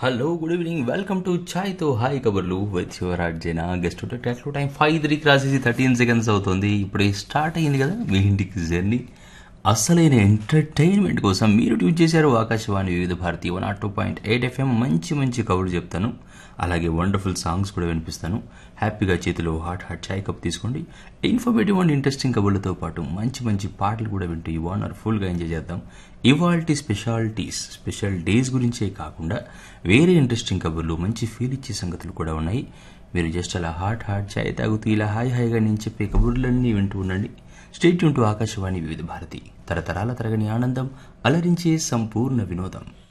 hello good evening welcome to chai తో హాయ్ కబర్లు విత్ యువర్ అర్జైన guest talk time five three క్రాసేసి థర్టీన్ సెకండ్స్ అవుతుంది ఇప్పుడే స్టార్ట్ అయింది కదా మీ ఇంటికి జర్నీ అసలైన ఎంటర్టైన్మెంట్ కోసం మీరు ట్యూన్ చేశారు Akashvani Vividh Bharati one R two point eight FM మంచి మంచి కబుర్లు చెప్తాను అలాగే వండర్ఫుల్ సాంగ్స్ కూడా వినిపిస్తాను హ్యాపీగా చేతిలో హాట్ హాట్ చాయ్ కప్ తీసుకోండి ఇన్ఫర్మేటివ్ అండ్ ఇంట్రెస్టింగ్ కబుర్లతో పాటు మంచి మంచి పాటలు కూడా వింటూ ఈ వన్ అవర్ ఫుల్గా ఎంజాయ్ చేద్దాం ఇవాల్టి స్పెషాలిటీస్ స్పెషల్ డేస్ గురించే కాకుండా వేరే ఇంట్రెస్టింగ్ కబుర్లు మంచి ఫీల్ ఇచ్చే సంగతులు కూడా ఉన్నాయి మీరు జస్ట్ అలా హాట్ హాట్ చాయ్ తాగుతూ ఇలా హాయ్ హాయిగా నేను చెప్పే కబుర్లన్నీ వింటూ ఉండండి స్టేట్ టు ఆకాశవాణి వివిధ భారతి తరతరాల తరగని ఆనందం అలరించే సంపూర్ణ వినోదం